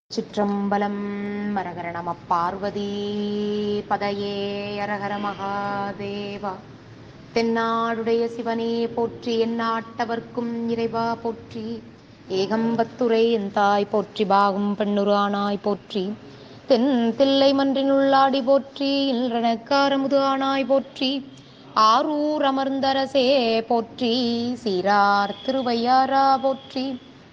சிற்றம்பலம் மரகர நம பார்வதி பதையே அரகர மகாதேவா தென்னாடுடைய சிவனே போற்றி எந்நாட்டவர்க்கும் இறைவா போற்றி ஏகம்பத்துரை என் தாய் போற்றி பாகும் பெண்ணுரானாய் போற்றி தென் தில்லை மன்றினுள்ளாடி போற்றி இன்றனக்காரமுது ஆனாய் போற்றி ஆரூர் அமர்ந்தரசே போற்றி சீரார் திருவையாரா போற்றி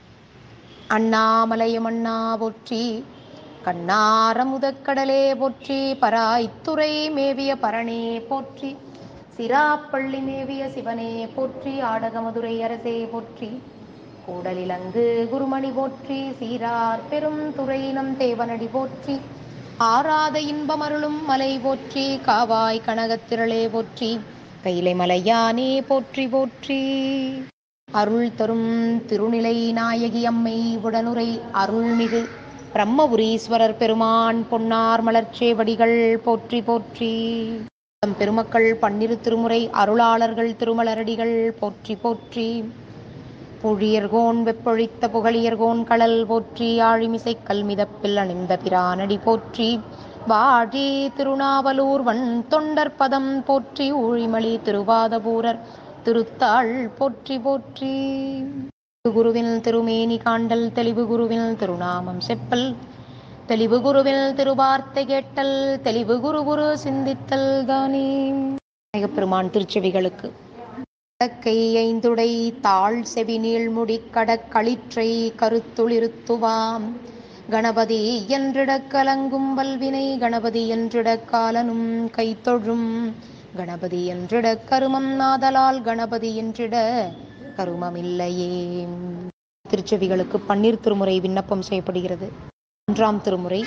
அண்ணாமலையும் அண்ணா போற்றி கண்ணாரமுதக்கடலே போற்றி பராய்த்துறை மேவிய பரணே போற்றி சிராப்பள்ளி மேவிய சிவனே போற்றி ஆடகமதுரை அரசே போற்றி கூடலிலங்கு குருமணி போற்றி சீரார் பெரும் துறையினம் தேவனடி போற்றி ஆராத இன்பமருளும் மலை போற்றி காவாய் கனகத்திரளே போற்றி கைலை மலையானே போற்றி போற்றி அருள் தரும் திருநிலை நாயகி அம்மை உடனுரை அருள்மிகு பிரம்மபுரீஸ்வரர் பெருமான் பொன்னார் மலர்ச்சேவடிகள் போற்றி போற்றி தம் பெருமக்கள் பன்னிரு திருமுறை அருளாளர்கள் திருமலரடிகள் போற்றி போற்றி புழியர்கோன் வெப்பொழித்த புகழியர்கோன் கடல் போற்றி ஆழிமிசை கல்மிதப்பில் அணிந்த பிரானடி போற்றி வாழி திருநாவலூர் வன் தொண்டர் பதம் போற்றி ஊழிமலி திருவாதபூரர் திருத்தாள் போற்றி போற்றி குருவில் திருமேனி காண்டல் தெளிவு குருவில் திருநாமம் செப்பல் தெளிவு குருவில் திருவார்த்தை கேட்டல் தெளிவு குரு குரு சிந்தித்தல் தானே பெருமான் திருச்செவிகளுக்கு கடக்கை ஐந்துடை தாழ் செவி நீள்முடி கடக்களிற்றை கருத்துளிருத்துவாம் கணபதி என்றிடக் கலங்கும் வல்வினை கணபதி என்றிடக் காலனும் கைத்தொழும் கணபதி என்றிட கருமம் நாதலால் கணபதி என்றிட கருமமில்லையே திருச்செவிகளுக்கு பன்னீர் திருமுறை விண்ணப்பம் செய்யப்படுகிறது ஒன்றாம் திருமுறை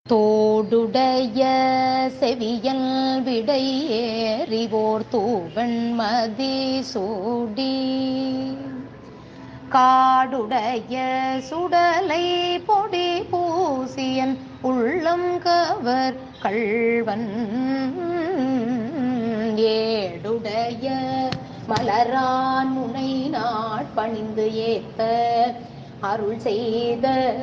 தோடுடைய செவியல் விடை ஏறிவோர் தூவன்மதி சூடி காடுடைய சுடலை பொடி பூசியன் உள்ளம் கவர் கள்வன் ஏடுடைய மலரான் முனை நாட்பணிந்து ஏத்த அருள் செய்த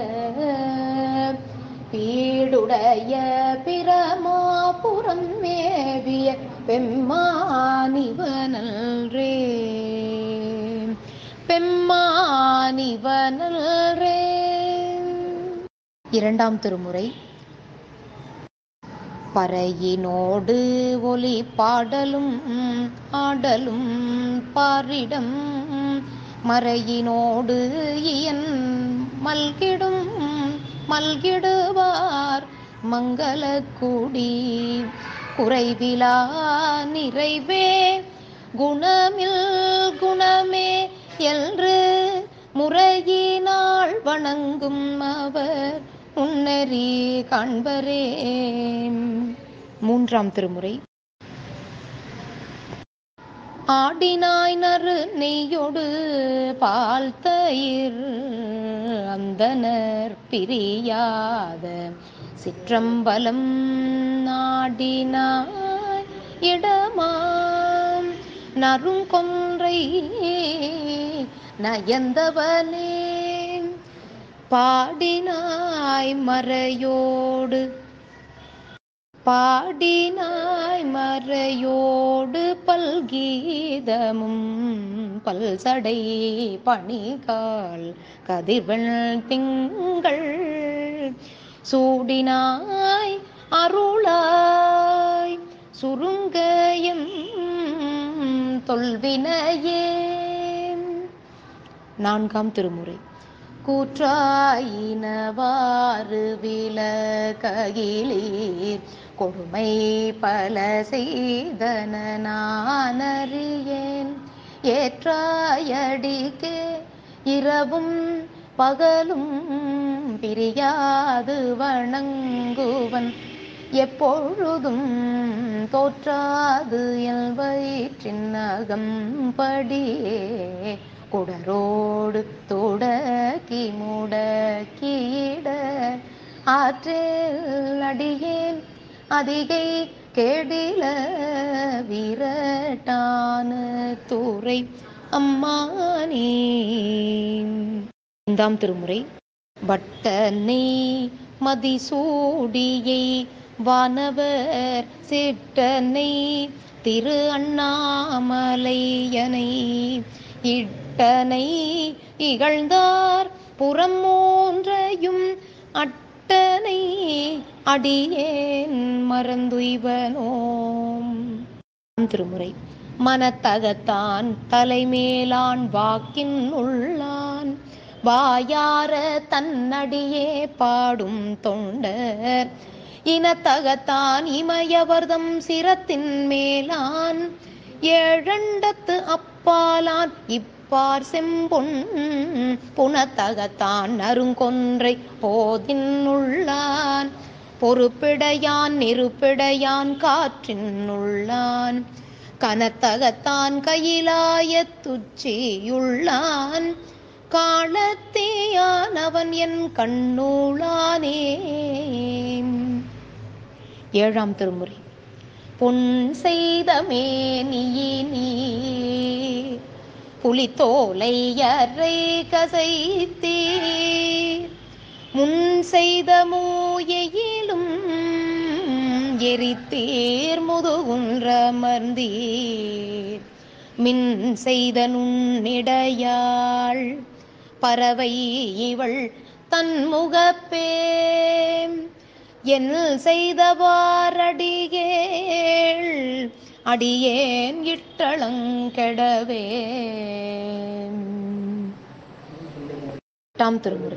பீடுடைய பிரமாபுரம் மேவிய பெம்மானிவனல்ரே பெம்மானிவனல்ரே இரண்டாம் திருமுறை பறையினோடு ஒலி பாடலும் ஆடலும் பாரிடம் மறையினோடு இயன் மல்கிடும் மல்கிடுவார் மங்களக்கூடி குறைவிலா நிறைவே குணமில் குணமே என்று முறையினால் வணங்கும் அவர் உன்னறி காண்பரே மூன்றாம் திருமுறை ஆடினாய் நறு நெய்யொடு பால் தயிர் அந்தனர் பிரியாத சிற்றம்பலம் நாடினாய் இடமாம் நறுங்கொன்றை நயந்தவனே பாடினாய் மறையோடு பாடினாய் மறையோடு பல்கீதமும் பல்சடை பணிகால் கதிர்வள் திங்கள் சூடினாய் அருளாய் சுருங்கயம் தொல்வினையே நான்காம் திருமுறை கூற்றாயினவாறு விலககிலீர் கொடுமை பல செய்தன நானறியேன் ஏற்றாயடிக்கே இரவும் பகலும் பிரியாது வணங்குவன் எப்பொழுதும் தோற்றாது எல் வயிற்றின் அகம்படியே குடரோடு தொடக்கி முடக்கிட ஆற்றில் அடியேன் அதிகை கேடில விரட்டான தூரை அம்மானே ஐந்தாம் திருமுறை வட்டனை மதிசூடியை வானவர் சிட்டனை திரு அண்ணாமலையனை இட்டனை இகழ்ந்தார் புறம் மூன்றையும் அட்டனை அடியேன் மறந்துய்வனோம் திருமுறை மனத்தகத்தான் தலைமேலான் வாக்கின் உள்ளான் வாயார தன்னடியே பாடும் தொண்டர் இனத்தகத்தான் இமயவர்தம் சிரத்தின் மேலான் ஏழண்டத்து அப்பாலான் இப்பார் செம்பொன் புனத்தகத்தான் நறுங்கொன்றை போதின் உள்ளான் பொறுப்பிடையான் நெருப்பிடையான் காற்றின் உள்ளான் கனத்தகத்தான் கையிலாய துச்சியுள்ளான் காலத்தேயானவன் என் கண்ணூளானே ஏழாம் திருமுறை பொன் செய்த மேனியினி புலித்தோலை அறை கசைத்தீர் முன் செய்த மூயையிலும் எரித்தீர் முதுகுன்றமர்ந்தீர் மின் செய்த நுண்ணிடையாள் பறவை இவள் தன்முகப்பே என் செய்தவாரடிகேள் அடியேன் இட்டளங்கெடவே எட்டாம் திருமுறை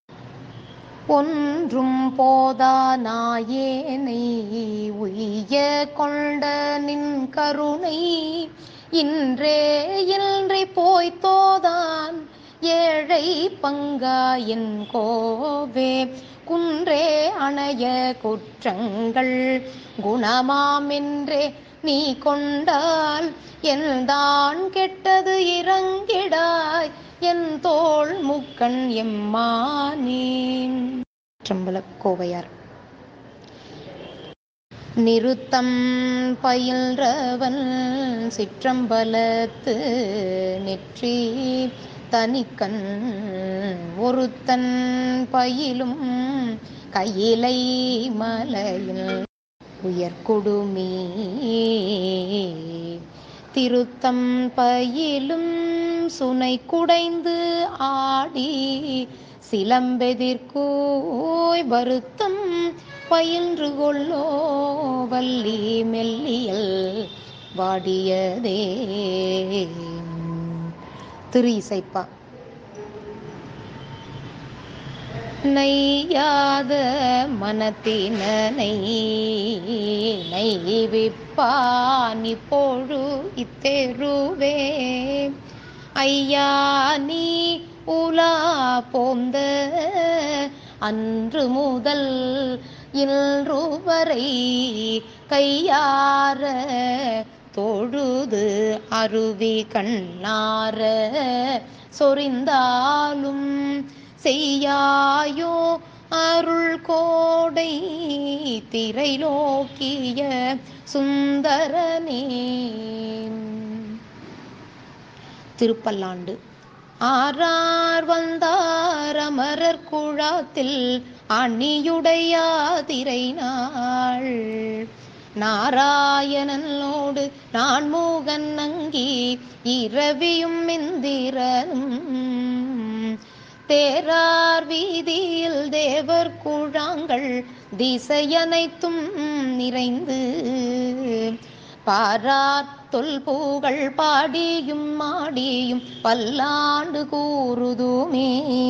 ஒன்றும் போதா நாயேனை உய்ய கொண்ட நின் கருணை இன்றே இன்றி போய்த்தோதான் ஏழை பங்கா என் கோவே குன்றே அணைய குற்றங்கள் குணமாமென்றே நீ கொண்டால் என்தான் கெட்டது இறங்கிடாய் என் தோள் முக்கண் எம்மானேன் சம்பள கோவையார் நிறுத்தம் பயில்றவன் சிற்றம்பலத்து நெற்றி தனிக்கண் ஒருத்தன் பயிலும் கையிலை மலையில் உயர்கொடுமே திருத்தம் பயிலும் சுனை குடைந்து ஆடி சிலம்பெதிர்கோய் வருத்தம் பயின்று கொள்ளோ வள்ளி மெல்லியல் வாடியதே திரு இசைப்பா நெய்யாத மனத்தினை நெய்விப்பான் இப்பொழு இத்தெருவே ஐயா நீ உலா போந்த அன்று முதல் இன்று வரை கையார தொழுது அருவி கண்ணார சொரிந்தாலும் செய்யாயோ அருள் கோடை திரைலோக்கிய சுந்தரனே திருப்பல்லாண்டு ஆறார் வந்தார் அமரர் குழாத்தில் அணியுடையாதிரை நாள் நாராயணனோடு நான் மூகன் அங்கி இரவியும் இந்திரனும் தேரார் வீதியில் தேவர் குழாங்கள் திசையனைத்தும் நிறைந்து பாரார் தொல்பூகள் பாடியும் மாடியும் பல்லாண்டு கூறுதுமே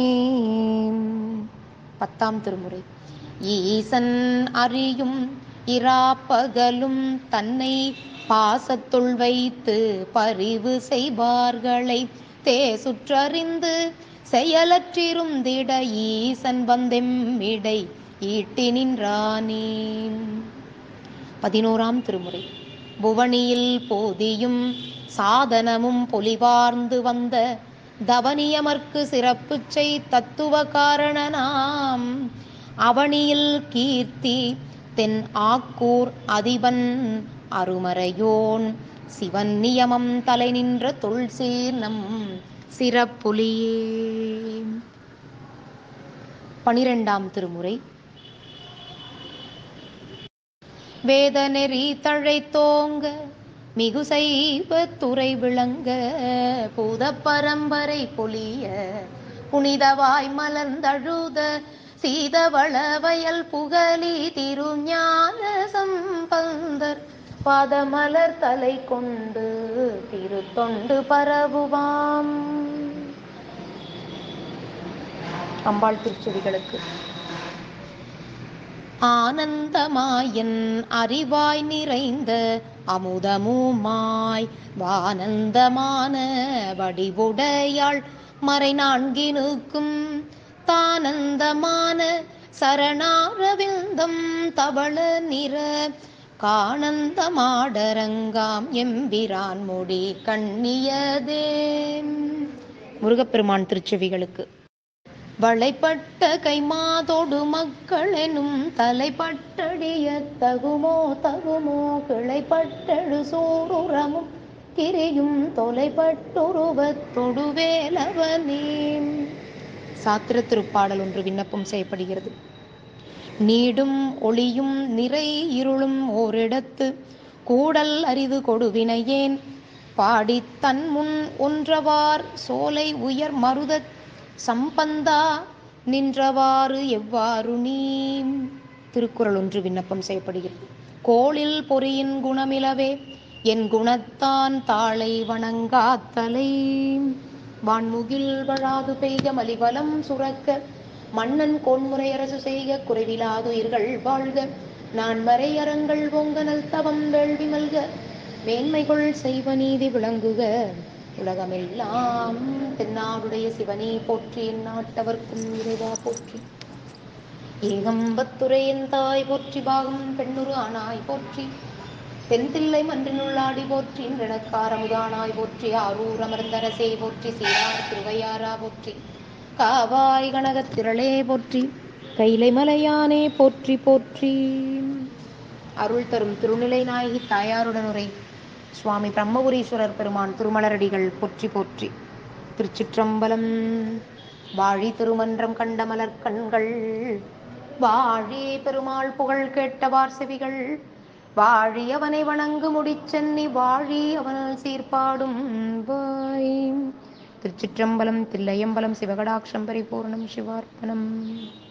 பத்தாம் திருமுறை ஈசன் அறியும் இராப்பகலும் தன்னை பாசத்துள் வைத்து பரிவு செய்வார்களை தேசுற்றறிந்து செயலற்றிருந்திட ஈசன் வந்தெம்மிடை ஈட்டி நின்றானே பதினோராம் திருமுறை புவனியில் போதியும் சாதனமும் பொலிவார்ந்து வந்த தவனியமர்க்கு சிறப்பு செய் தத்துவ காரணனாம் அவனியில் கீர்த்தி தென் ஆக்கூர் அதிபன் அருமறையோன் சிவன் நியமம் தலை நின்ற தொல்சீர்ணம் சிறப்புலியே பனிரெண்டாம் திருமுறை வேதநெறி தழைத்தோங்க மிகு செய்வ துறை விளங்க பூத பரம்பரை பொலிய புனிதவாய் மலர்ந்தழுத சீதவள வயல் புகழி திருஞான சம்பந்தர் பாதமலர் தலை கொண்டு திருத்தொண்டு பரவுவாம் அம்பாள் திருச்செடிகளுக்கு ஆனந்தமாயன் அறிவாய் நிறைந்த அமுதமுமாய் வானந்தமான வடிவுடையாள் மறை நான்கினுக்கும் தானந்தமான சரணாரவிந்தம் தவள நிற காணந்தமாடரங்காம் எம்பிரான் முடி கண்ணியதே முருகப்பெருமான் திருச்செவிகளுக்கு வளைப்பட்ட கைமாதோடு மக்களெனும் தலைப்பட்டடிய தகுமோ தகுமோ கிளைப்பட்டடு சூருரமும் கிரியும் தொலைப்பட்டுருவத்தொடு வேலவனே சாத்திர திருப்பாடல் ஒன்று விண்ணப்பம் செய்யப்படுகிறது நீடும் ஒளியும் நிறை இருளும் ஓரிடத்து கூடல் அரிது கொடுவினையேன் பாடி தன் முன் ஒன்றவார் சோலை உயர் மருதத் சம்பந்தா நின்றவாறு எவ்வாறு நீ திருக்குறள் ஒன்று விண்ணப்பம் செய்யப்படுகிறது கோளில் பொறியின் குணமிலவே என் குணத்தான் தாளை வணங்காத்தலை வான்முகில் வழாது பெய்க மலிவலம் சுரக்க மன்னன் கோன்முறை அரசு செய்க குறைவிலாதுயிர்கள் வாழ்க நான் மறையறங்கள் பொங்கனல் தவம் வேள்வி மல்க மேன்மைகள் செய்வ நீதி விளங்குக உலகமெல்லாம் தென்னாடுடைய சிவனே போற்றி எந்நாட்டவர்க்கும் இறைவா போற்றி ஏகம்பத்துரையன் தாய் போற்றி பாகம் பெண்ணுரு ஆனாய் போற்றி தென்தில்லை மன்றினுள்ளாடி போற்றி நிலக்காரமுதானாய் போற்றி ஆரூர் அமர்ந்தரசே போற்றி சீரார் திருவையாரா போற்றி காவாய் கனகத்திரளே போற்றி கைலை மலையானே போற்றி போற்றி அருள் தரும் திருநிலை நாயகி தாயாருடன் உரை சுவாமி பிரம்மபுரீஸ்வரர் பெருமான் திருமலரடிகள் போற்றி போற்றி திருச்சிற்றம்பலம் வாழி திருமன்றம் கண்ட மலர் கண்கள் வாழி பெருமாள் புகழ் கேட்டவார் செவிகள் வாழி அவனை வணங்கு முடிச்சென்னி வாழி அவனால் சீர்பாடும் வாய் திருச்சிற்றம்பலம் தில்லையம்பலம் சிவகடாட்சம் பரிபூர்ணம் சிவார்ப்பணம்